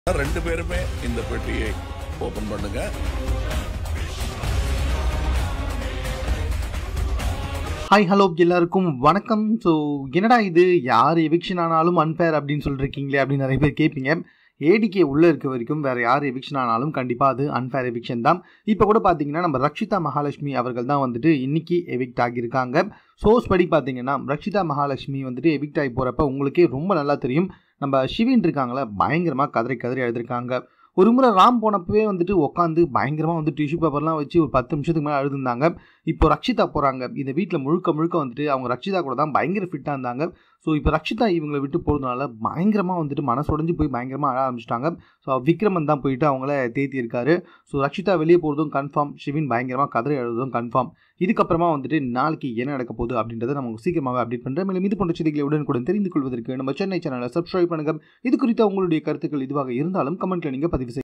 ரெண்டு பேருமே இந்த பெட்டியை ஓபன் பண்ணுங்க ஹாய் ஹலோ எல்லாருக்கும் வணக்கம் ஸோ என்னடா இது யார் எவிக்ஷன் ஆனாலும் அன்பேர் அப்படின்னு சொல்லிருக்கீங்களே அப்படின்னு நிறைய பேர் கேட்பீங்க ஏடிகே உள்ளே இருக்க வரைக்கும் வேறு யார் எவிக்ஷன் ஆனாலும் கண்டிப்பாக அது அன்ஃபேர் எவிக்ஷன் தான் இப்போ கூட பார்த்தீங்கன்னா நம்ம ரக்ஷிதா மகாலட்சுமி அவர்கள் தான் வந்துட்டு இன்னைக்கு எவிக்ட் ஆகியிருக்காங்க சோர்ஸ் படி பார்த்தீங்கன்னா ரக்ஷிதா மகாலட்சுமி வந்துட்டு எவிக்ட் ஆகி போகிறப்ப உங்களுக்கே ரொம்ப நல்லா தெரியும் நம்ம சிவின் இருக்காங்களே பயங்கரமாக கதறி கதறி எழுதிருக்காங்க ஒரு முறை ராம் போனப்பவே வந்துட்டு உட்காந்து பயங்கரமாக வந்து டிஷ்யூ பேப்பர்லாம் வச்சு ஒரு பத்து நிமிஷத்துக்கு மேலே அழுதுருந்தாங்க இப்போ ரக்ஷிதா போகிறாங்க இந்த வீட்டில் முழுக்க முழுக்க வந்துட்டு அவங்க ரக்ஷிதா கூட தான் பயங்கர ஃபிட்டாக இருந்தாங்க ஸோ இப்போ ரக்ஷிதா இவங்களை விட்டு போகிறதுனால பயங்கரமாக வந்துட்டு மனசுடைஞ்சு போய் பயங்கரமாக அழ ஆரம்பிச்சிட்டாங்க ஸோ விக்ரமன் தான் போயிட்டு அவங்கள தேத்தி இருக்காரு ஸோ ரக்ஷிதா வெளியே போகிறதும் கன்ஃபார்ம் ஷிவின் பயங்கரமாக கதறி எழுதுறதும் கன்ஃபார்ம் இதுக்கப்புறமா வந்துட்டு நாளைக்கு என்ன நடக்க போகுது அப்படின்றத நம்ம சீக்கிரமாகவே அப்டேட் பண்ணுறேன் மேலும் இது போன்ற செய்திகளை உடனுக்குடன் தெரிந்து கொள்வதற்கு நம்ம சென்னை சேனலை சப்ஸ்கிரைப் பண்ணுங்க இது குறித்த உங்களுடைய கருத்துக்கள் இதுவாக இருந்தாலும் கமெண்ட்டில் நீங்கள் பதிவு செய்ய